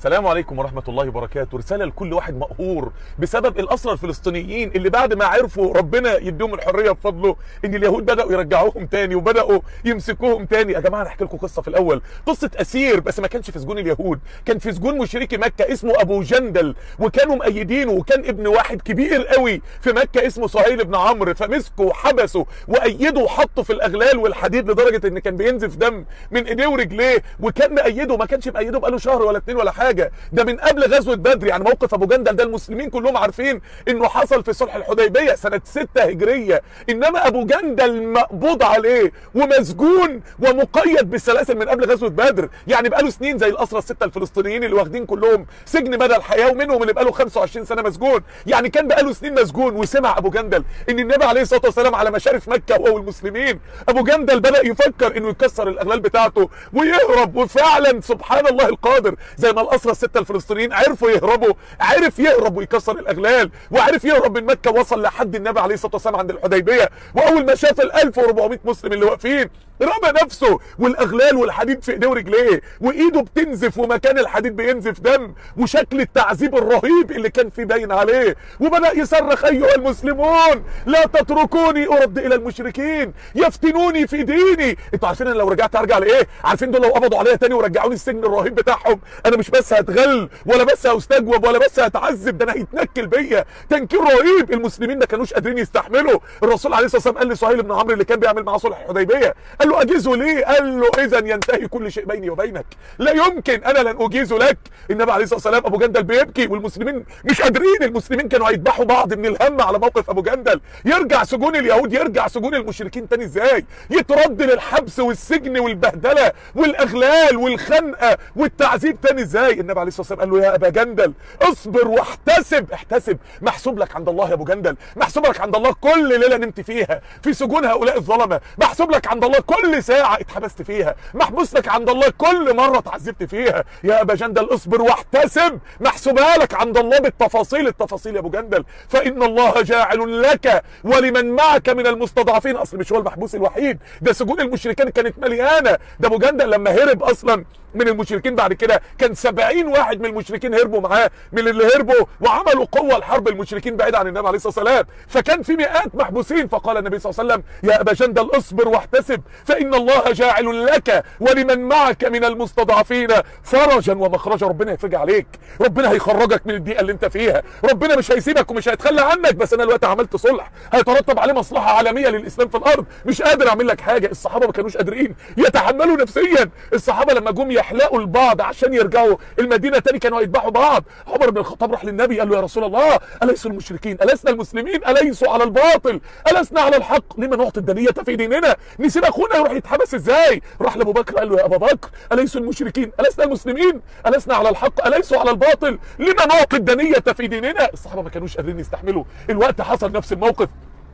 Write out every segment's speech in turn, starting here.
السلام عليكم ورحمة الله وبركاته رسالة لكل واحد مقهور بسبب الأسرى الفلسطينيين اللي بعد ما عرفوا ربنا يديهم الحرية بفضله إن اليهود بدأوا يرجعوهم تاني وبدأوا يمسكوهم تاني يا جماعة نحكي لكم قصة في الأول قصة أسير بس ما كانش في سجون اليهود كان في سجون مشركي مكة اسمه أبو جندل وكانوا مأيدينه وكان ابن واحد كبير قوي في مكة اسمه سهيل بن عمرو فمسكوا وحبسوا وأيدوا وحطوا في الأغلال والحديد لدرجة إن كان بينزف دم من إيديه ورجليه وكان مأيده ما كانش مأيده بقاله شهر ولا اتنين ولا حاجة ده من قبل غزوة بدر يعني موقف أبو جندل ده المسلمين كلهم عارفين إنه حصل في صلح الحديبية سنة 6 هجرية إنما أبو جندل مقبوض عليه ومسجون ومقيد بالسلاسل من قبل غزوة بدر يعني بقاله سنين زي الأسرى الستة الفلسطينيين اللي واخدين كلهم سجن مدى الحياة ومنهم اللي بقاله 25 سنة مسجون يعني كان بقاله سنين مسجون وسمع أبو جندل إن النبي عليه الصلاة والسلام على مشارف مكة وهو المسلمين أبو جندل بدأ يفكر إنه يكسر الأغلال بتاعته ويهرب وفعلا سبحان الله القادر زي ما الأسرى الستة الفلسطينيين عرفوا يهربوا عرف يهرب ويكسر الأغلال وعرف يهرب من مكة وصل لحد النبي عليه الصلاة والسلام عند الحديبية وأول ما شاف ال 1400 مسلم اللي واقفين رمى نفسه والاغلال والحديد في ايديه ورجليه وايده بتنزف ومكان الحديد بينزف دم وشكل التعذيب الرهيب اللي كان فيه باين عليه وبدا يصرخ ايها المسلمون لا تتركوني ارد الى المشركين يفتنوني في ديني انتوا عارفين انا لو رجعت ارجع لايه عارفين دول لو قبضوا عليا تاني ورجعوني السجن الرهيب بتاعهم انا مش بس هتغل ولا بس هستجوب ولا بس هتعذب ده انا هيتنكل بيا تنكيل رهيب المسلمين ما كانوش قادرين يستحملوا الرسول عليه الصلاه والسلام قال لسهيل بن عمرو اللي كان بيعمل معاه صلح الحديبيه قال له اجيزه ليه قال له اذا ينتهي كل شيء بيني وبينك لا يمكن انا لن اجيزه لك النبي عليه الصلاه والسلام ابو جندل بيبكي والمسلمين مش قادرين المسلمين كانوا هيذبحوا بعض من الهم على موقف ابو جندل يرجع سجون اليهود يرجع سجون المشركين تاني ازاي يترد للحبس والسجن والبهدله والاغلال والخنقه والتعذيب تاني ازاي النبي عليه الصلاه والسلام قال له يا ابا جندل اصبر واحتسب احتسب محسوب لك عند الله يا ابو جندل محسوب لك عند الله كل ليله نمت فيها في سجون هؤلاء الظلمه محسوب لك عند الله كل ساعة اتحبست فيها محبوس لك عند الله كل مرة اتعذبت فيها يا ابا جندل اصبر واحتسب محسوبها لك عند الله بالتفاصيل التفاصيل يا ابو جندل فان الله جاعل لك ولمن معك من المستضعفين اصل مش هو المحبوس الوحيد ده سجون المشركين كانت مليانة ده ابو جندل لما هرب اصلا من المشركين بعد كده كان 70 واحد من المشركين هربوا معاه من اللي هربوا وعملوا قوة لحرب المشركين بعيد عن النبي عليه الصلاة والسلام فكان في مئات محبوسين فقال النبي صلى الله عليه وسلم يا ابا جندل اصبر واحتسب فإن الله جاعل لك ولمن معك من المستضعفين فرجا ومخرجا ربنا يفرج عليك ربنا هيخرجك من الضيقه اللي انت فيها ربنا مش هيسيبك ومش هيتخلى عنك بس انا دلوقتي عملت صلح هيترتب عليه مصلحه عالميه للاسلام في الارض مش قادر اعمل لك حاجه الصحابه ما كانوش قادرين يتحملوا نفسيا الصحابه لما جم يحلقوا البعض عشان يرجعوا المدينه تاني كانوا هيذبحوا بعض عمر بن الخطاب راح للنبي قال له يا رسول الله اليسوا المشركين السنا المسلمين اليسوا على الباطل السنا على الحق لما نعطي الدنيه في ديننا نسيب اخونا يروح يتحبس ازاي راح لابو بكر قال له يا ابا بكر اليسوا المشركين السنا المسلمين السنا على الحق اليسوا على الباطل لما نعطي الدنيه في ديننا الصحابه ما كانوش قادرين يستحملوا الوقت حصل نفس الموقف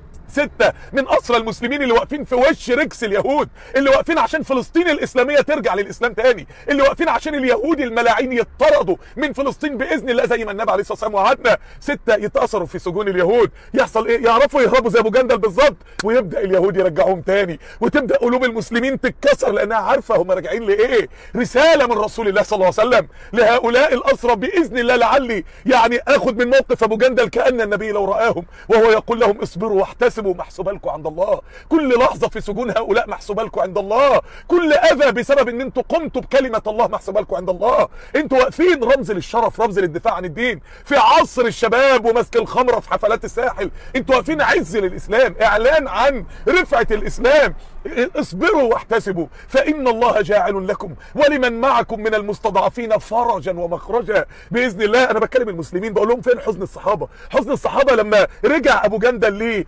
ستة من أسرى المسلمين اللي واقفين في وش رجس اليهود اللي واقفين عشان فلسطين الإسلامية ترجع للإسلام تاني اللي واقفين عشان اليهود الملاعين يطردوا من فلسطين بإذن الله زي ما النبي عليه الصلاة والسلام وعدنا ستة يتأثروا في سجون اليهود يحصل إيه يعرفوا يهربوا زي أبو جندل بالظبط ويبدأ اليهود يرجعوهم تاني وتبدأ قلوب المسلمين تتكسر لأنها عارفة هم راجعين لإيه رسالة من رسول الله صلى الله عليه وسلم لهؤلاء الأسرى بإذن الله لعلي يعني آخد من موقف أبو جندل كأن النبي لو رآهم وهو يقول لهم اصبروا واحتسبوا تحسبوا محسوبه لكم عند الله كل لحظه في سجون هؤلاء محسوبه لكم عند الله كل اذى بسبب ان انتوا قمتوا بكلمه الله محسوبه لكم عند الله انتوا واقفين رمز للشرف رمز للدفاع عن الدين في عصر الشباب ومسك الخمره في حفلات الساحل انتوا واقفين عز للاسلام اعلان عن رفعه الاسلام اصبروا واحتسبوا فان الله جاعل لكم ولمن معكم من المستضعفين فرجا ومخرجا باذن الله انا بكلم المسلمين بقول لهم فين حزن الصحابه حزن الصحابه لما رجع ابو جندل ليه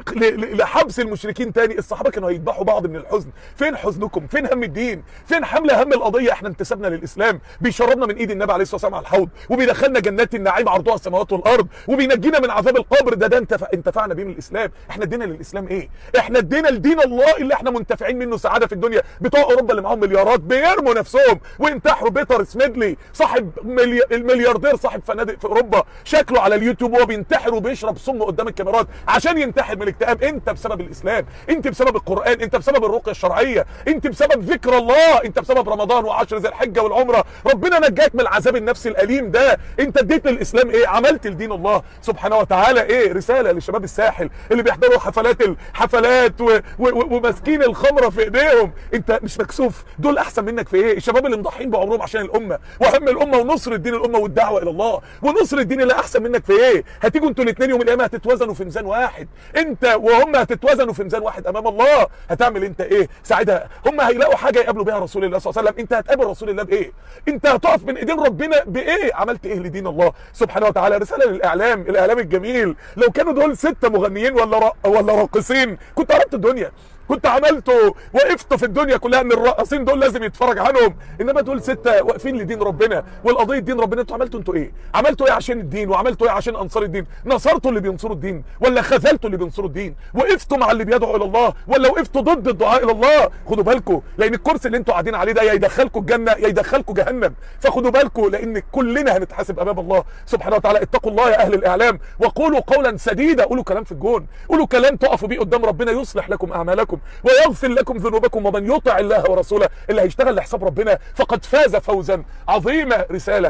لحبس المشركين تاني الصحابه كانوا هيذبحوا بعض من الحزن فين حزنكم فين هم الدين فين حمل هم القضيه احنا انتسبنا للاسلام بيشربنا من ايد النبي عليه الصلاه والسلام على الحوض وبيدخلنا جنات النعيم عرضها السماوات والارض وبينجينا من عذاب القبر ده ده انتفع انتفعنا بيه من الاسلام احنا ادينا للاسلام ايه احنا ادينا لدين الله اللي احنا احنا منتفعين منه سعاده في الدنيا بتوع اوروبا اللي معاهم مليارات بيرموا نفسهم وينتحروا بيتر سميدلي صاحب ملي... الملياردير صاحب فنادق في اوروبا شكله على اليوتيوب وهو بينتحر وبيشرب سم قدام الكاميرات عشان ينتحر من الاكتئاب انت بسبب الاسلام انت بسبب القران انت بسبب الرقيه الشرعيه انت بسبب ذكر الله انت بسبب رمضان وعشر ذي الحجه والعمره ربنا نجاك من العذاب النفسي الاليم ده انت اديت للاسلام ايه عملت لدين الله سبحانه وتعالى ايه رساله لشباب الساحل اللي بيحضروا حفلات الحفلات و... و... و... وماسكين الخمره في ايديهم انت مش مكسوف دول احسن منك في ايه الشباب اللي مضحين بعمرهم عشان الامه وهم الامه ونصر الدين الامه والدعوه الى الله ونصر الدين اللي احسن منك في ايه هتيجوا انتوا الاثنين يوم القيامه هتتوازنوا في ميزان واحد انت وهم هتتوازنوا في ميزان واحد امام الله هتعمل انت ايه ساعتها هم هيلاقوا حاجه يقابلوا بيها رسول الله صلى الله عليه وسلم انت هتقابل رسول الله بايه انت هتقف من ايدين ربنا بايه عملت ايه لدين الله سبحانه وتعالى رساله للاعلام الاعلام الجميل لو كانوا دول ستة مغنيين ولا را... ولا راقصين كنت عرفت الدنيا كنت عملته وقفت في الدنيا كلها ان الراقصين دول لازم يتفرج عنهم انما دول ستة واقفين لدين ربنا والقضيه دين ربنا انتوا عملتوا انتوا ايه عملتوا ايه عشان الدين وعملتوا ايه عشان انصار الدين نصرتوا اللي بينصروا الدين ولا خذلتوا اللي بينصروا الدين وقفتوا مع اللي بيدعوا الى الله ولا وقفتوا ضد الدعاء الى الله خدوا بالكم لان الكرسي اللي انتوا قاعدين عليه ده يا يدخلكم الجنه يا يدخلكم جهنم فخدوا بالكم لان كلنا هنتحاسب امام الله سبحانه وتعالى اتقوا الله يا اهل الاعلام وقولوا قولا سديدا قولوا كلام في الجون قولوا كلام تقفوا بيه قدام ربنا يصلح لكم اعمالكم ويغفر لكم ذنوبكم ومن يطع الله ورسوله اللي هيشتغل لحساب ربنا فقد فاز فوزا عظيما رساله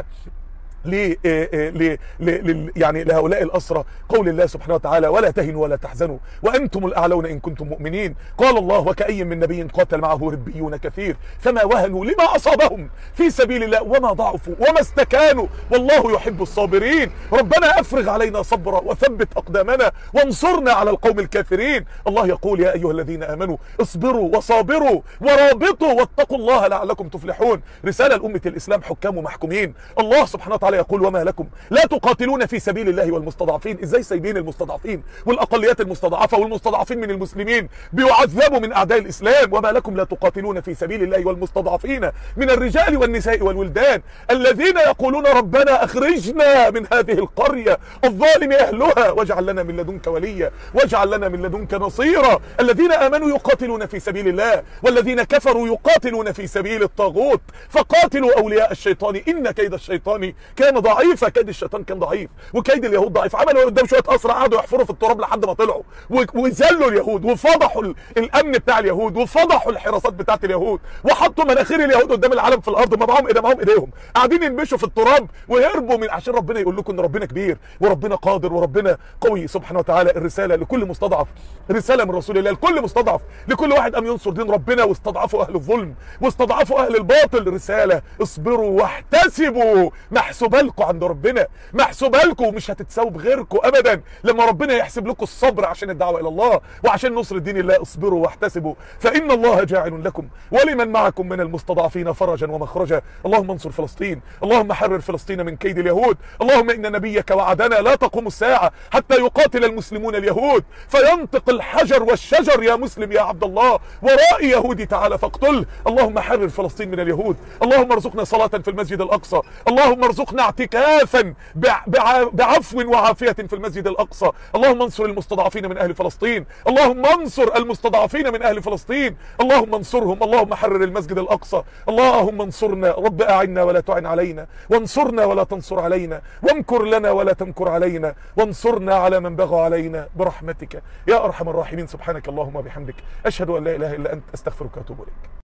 ل ل ل يعني لهؤلاء الأسرى قول الله سبحانه وتعالى ولا تهنوا ولا تحزنوا وأنتم الأعلون إن كنتم مؤمنين قال الله وكأي من نبي قاتل معه ربيون كثير فما وهنوا لما أصابهم في سبيل الله وما ضعفوا وما استكانوا والله يحب الصابرين ربنا أفرغ علينا صبرا وثبت أقدامنا وانصرنا على القوم الكافرين الله يقول يا أيها الذين آمنوا اصبروا وصابروا ورابطوا واتقوا الله لعلكم تفلحون رسالة لأمة الإسلام حكام ومحكومين الله سبحانه وتعالى يقول وما لكم لا تقاتلون في سبيل الله والمستضعفين ازاي سايبين المستضعفين والاقليات المستضعفه والمستضعفين من المسلمين بيعذبوا من اعداء الاسلام وما لكم لا تقاتلون في سبيل الله والمستضعفين من الرجال والنساء والولدان الذين يقولون ربنا اخرجنا من هذه القريه الظالم اهلها واجعل لنا من لدنك وليا واجعل لنا من لدنك نصيرا الذين امنوا يقاتلون في سبيل الله والذين كفروا يقاتلون في سبيل الطاغوت فقاتلوا اولياء الشيطان ان كيد الشيطان كان ضعيفة كيد الشيطان كان ضعيف وكيد اليهود ضعيف عملوا قدام شوية أسرى قعدوا يحفروا في التراب لحد ما طلعوا وذلوا اليهود وفضحوا الأمن بتاع اليهود وفضحوا الحراسات بتاعت اليهود وحطوا مناخير اليهود قدام العالم في الأرض ما معاهم إيه معاهم إيديهم قاعدين ينبشوا في التراب ويهربوا من عشان ربنا يقول لكم إن ربنا كبير وربنا قادر وربنا قوي سبحانه وتعالى الرسالة لكل مستضعف رسالة من رسول الله لكل مستضعف لكل واحد قام ينصر دين ربنا واستضعفوا أهل الظلم واستضعفوا أهل الباطل رسالة اصبروا واحتسبوا محسوبة لكم عند ربنا محسوبة لكم مش هتتساووا بغيركم ابدا لما ربنا يحسب لكم الصبر عشان الدعوه الى الله وعشان نصر الدين الله اصبروا واحتسبوا فان الله جاعل لكم ولمن معكم من المستضعفين فرجا ومخرجا اللهم انصر فلسطين اللهم حرر فلسطين من كيد اليهود اللهم ان نبيك وعدنا لا تقوم الساعه حتى يقاتل المسلمون اليهود فينطق الحجر والشجر يا مسلم يا عبد الله ورائي يهودي تعالى فاقتله اللهم حرر فلسطين من اليهود اللهم ارزقنا صلاه في المسجد الاقصى اللهم ارزقنا اعتكافا بعفو وعافية في المسجد الأقصى اللهم انصر المستضعفين من أهل فلسطين اللهم انصر المستضعفين من أهل فلسطين اللهم انصرهم اللهم حرر المسجد الأقصى اللهم انصرنا رب أعنا ولا تعن علينا وانصرنا ولا تنصر علينا وامكر لنا ولا تمكر علينا وانصرنا على من بغى علينا برحمتك يا أرحم الراحمين سبحانك اللهم وبحمدك أشهد أن لا إله إلا أنت أستغفرك وأتوب إليك